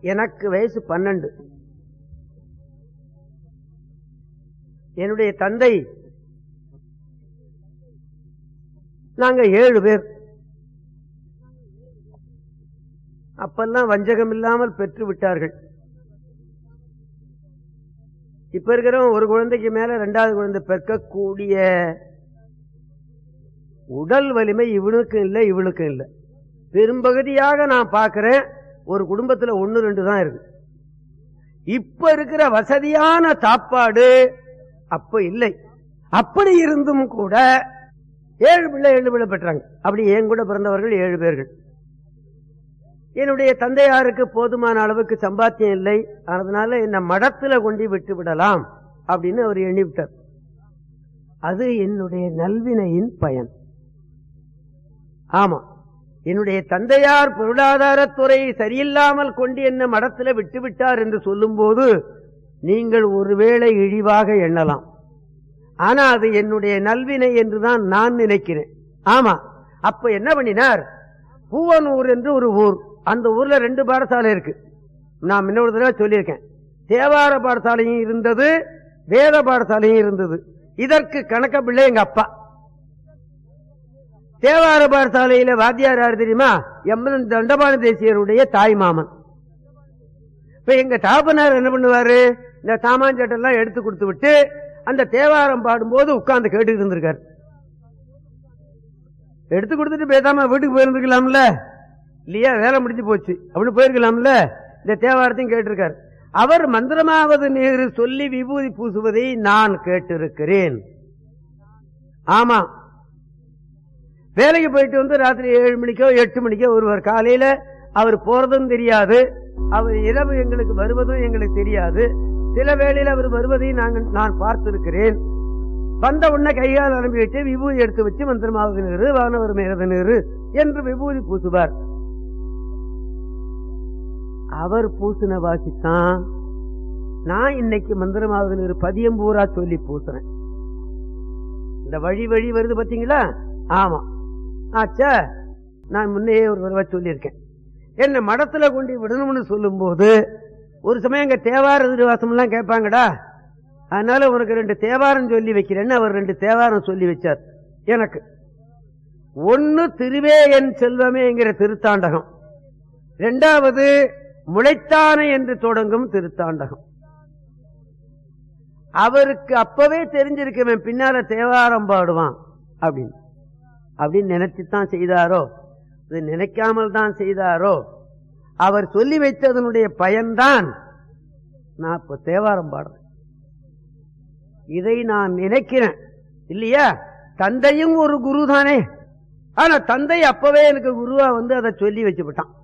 எனக்கு வயசு பன்னெண்டு என்னுடைய தந்தை நாங்க ஏழு பேர் அப்பெல்லாம் வஞ்சகம் இல்லாமல் பெற்று விட்டார்கள் இப்ப இருக்கிறவன் ஒரு குழந்தைக்கு மேல ரெண்டாவது குழந்தை பெற்கக்கூடிய உடல் வலிமை இவனுக்கும் இல்லை இவளுக்கும் இல்லை பெரும்பகுதியாக நான் பார்க்கிறேன் ஒரு குடும்பத்துல ஒன்னு ரெண்டு தான் இருக்கு இப்ப இருக்கிற வசதியான சாப்பாடு அப்ப இல்லை அப்படி இருந்தும் கூட ஏழு பிள்ளை ஏழு பிள்ளை பெற்றாங்க அப்படி என் கூட பிறந்தவர்கள் ஏழு பேர்கள் என்னுடைய தந்தையாருக்கு போதுமான அளவுக்கு சம்பாத்தியம் இல்லை அதனால என்ன மடத்துல கொண்டு விட்டு விடலாம் அப்படின்னு அவர் எண்ணிவிட்டார் அது என்னுடைய நல்வினையின் பயன் ஆமா என்னுடைய தந்தையார் பொருளாதாரத்துறை சரியில்லாமல் கொண்டு என்ன மடத்துல விட்டு விட்டார் என்று சொல்லும்போது நீங்கள் ஒருவேளை இழிவாக எண்ணலாம் ஆனா அது என்னுடைய நல்வினை என்றுதான் நான் நினைக்கிறேன் ஆமா அப்ப என்ன பண்ணினார் பூவனூர் என்று ஒரு ஊர் அந்த ஊர்ல ரெண்டு பாடசாலை இருக்கு நான் இன்னொரு தடவை சொல்லியிருக்கேன் தேவார பாடசாலையும் இருந்தது வேத பாடசாலையும் இருந்தது இதற்கு கணக்க பிள்ளை எங்க அப்பா தேவார பாடசாலையில வாத்தியார் யார் தெரியுமா எம்மன் தண்டபாணி தேசியருடைய தாய் மாமன் இப்ப எங்க தாப்பனார் என்ன பண்ணுவாரு இந்த சாமான்சட்டெல்லாம் எடுத்து கொடுத்து விட்டு அந்த தேவாரம் பாடும்போது உட்கார்ந்து கேட்டுட்டு இருந்திருக்காரு எடுத்து கொடுத்துட்டு பேசாம வீட்டுக்கு போயிருந்துக்கலாம்ல இல்லையா வேலை முடிஞ்சு போச்சு அப்படின்னு போயிருக்கலாம்ல இந்த தேவாரத்தையும் கேட்டிருக்காரு அவர் மந்திரமாவது நீர் சொல்லி விபூதி பூசுவதை நான் கேட்டிருக்கிறேன் ஆமா வேலைக்கு போயிட்டு வந்து ராத்திரி ஏழு மணிக்கோ எட்டு மணிக்கோ ஒருவர் காலையில அவர் போறதும் தெரியாது அவர் இரவு எங்களுக்கு வருவதும் எங்களுக்கு தெரியாது சில வேளையில அவர் வருவதையும் நாங்கள் நான் பார்த்திருக்கிறேன் வந்த உடனே கையால் அனுப்பிவிட்டு விபூதி எடுத்து வச்சு மந்திரமாவது நீரு வானவர் மேகத நீரு என்று விபூதி பூசுவார் அவர் பூசின வாசித்தான் நான் இன்னைக்கு மந்திரமாவது நீர் பதியம் பூரா சொல்லி பூசுறேன் இந்த வழி வழி வருது பாத்தீங்களா ஆமா ஆச்சா நான் முன்னையே ஒரு தடவை சொல்லியிருக்கேன் என்ன மடத்துல கொண்டு விடணும்னு சொல்லும் போது ஒரு சமயம் எங்க தேவார திருவாசம் எல்லாம் கேட்பாங்கடா அதனால உனக்கு ரெண்டு தேவாரம் சொல்லி வைக்கிறேன்னு அவர் ரெண்டு தேவாரம் சொல்லி வச்சார் எனக்கு ஒன்னு திருவே என் செல்வமேங்கிற திருத்தாண்டகம் ரெண்டாவது முளைத்தானே என்று தொடங்கும் திருத்தாண்டகம் அவருக்கு அப்பவே தெரிஞ்சிருக்கவன் பின்னால தேவாரம் பாடுவான் அப்படின்னு அப்படின்னு நினைச்சுத்தான் செய்தாரோ இது நினைக்காமல் தான் செய்தாரோ அவர் சொல்லி வைத்ததனுடைய பயன்தான் நான் இப்ப தேவாரம் பாடுறேன் இதை நான் நினைக்கிறேன் இல்லையா தந்தையும் ஒரு குரு தானே ஆனா தந்தை அப்பவே எனக்கு குருவா வந்து அதை சொல்லி வச்சு விட்டான்